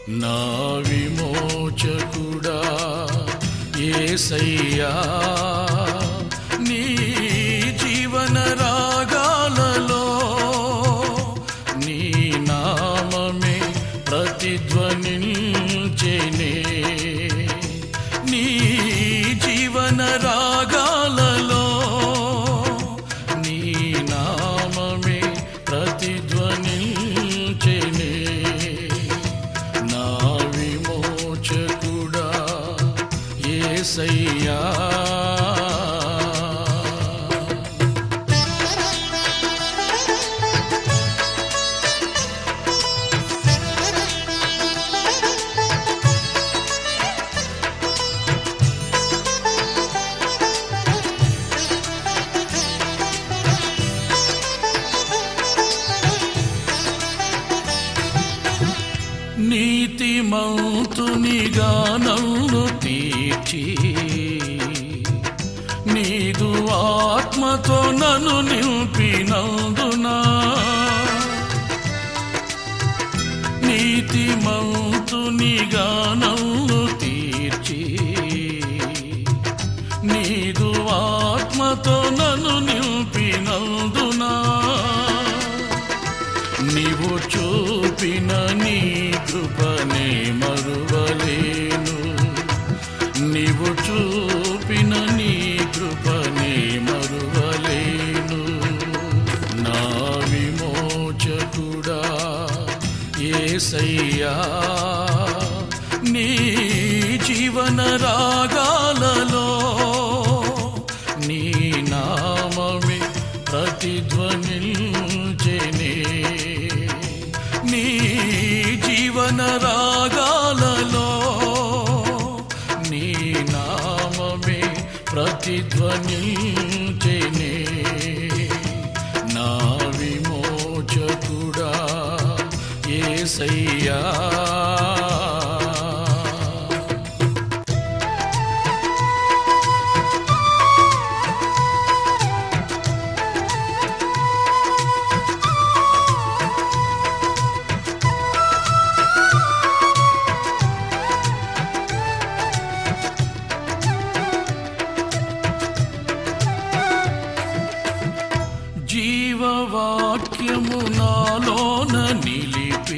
నా విమోచకుడా ఏసయ్యా నీ జీవన రాగాలలో నీ నామమే ప్రతిధ్వనించెనే నీ జీవన రాగాలలో నీ నామమే ప్రతిధ్వనించెనే నా విమోచకుడా ఏసయ్యా నీతిమంతునిగా నన్ను తీర్చి నీదు ఆత్మతో నన్ను నింపినందునా నీతిమంతునిగా నన్ను తీర్చి నీదు ఆత్మతో నన్ను నింపినందునా నీవు చూపిన నీ కృపనే మరువలేను నీవు చూపిన నీ కృపనే మరువలేను నా విమోచకుడా ఏసయ్యా నీ జీవన రాగాలలో నీ నామమే ప్రతిధ్వనించెనే నీ జీవన రాగాలలో నీ నామమే ప్రతిధ్వనించెనే నా విమోచకుడా ఏసయ్యా జీవవాక్యము నాలోన నిలిపి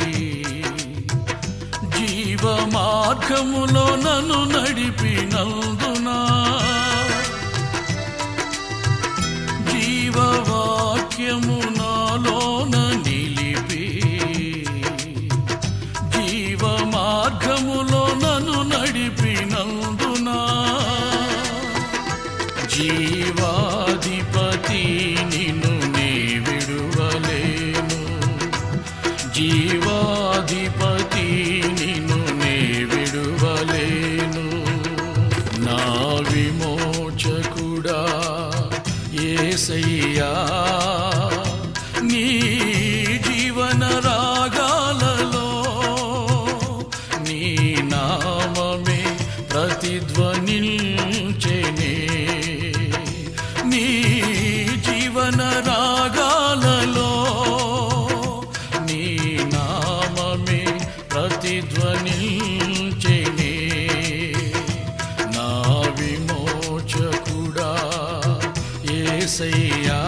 జీవ మార్గములో నన్ను నడిపినందునా జీవవాక్యము నాలోన నిలిపి జీవ మార్గములో నన్ను నడిపినందునా జీవాధిపతి నిన్ను నే విడువలేను జీవాధిపతి నిన్ను నే విడువలేను నా విమోచకుడా ఏసయ్యా నీ జీవన రాగాలలో నీ నామమే ప్రతిధ్వనించెనే నీ జీవన రాగాలలో నీ నామమే ప్రతిధ్వనించెనే నా విమోచకుడా ఏసయ్యా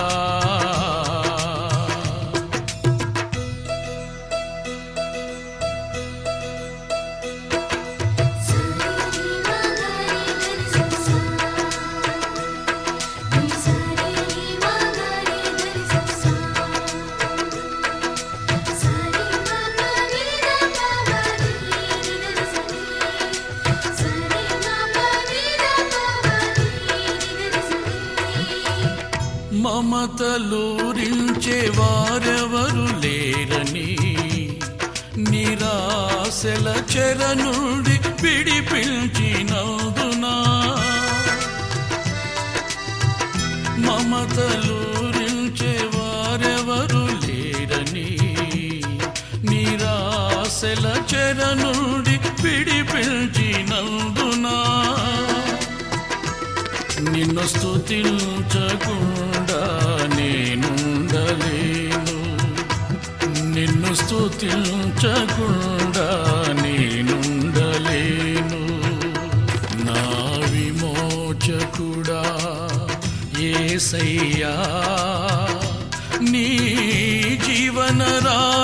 మమతలూరించే వారెవరు లేరని నిరాశల చెర నుండి విడిపించినందునా మమతలూరించే వారెవరు లేరని నిరాశల చెర నుండి విడిపించినందునా నిన్ను స్తుతించకుండా నేనుండలేను నిన్ను స్తుతించకుండా ఏసయ్యా నీ జీవన రా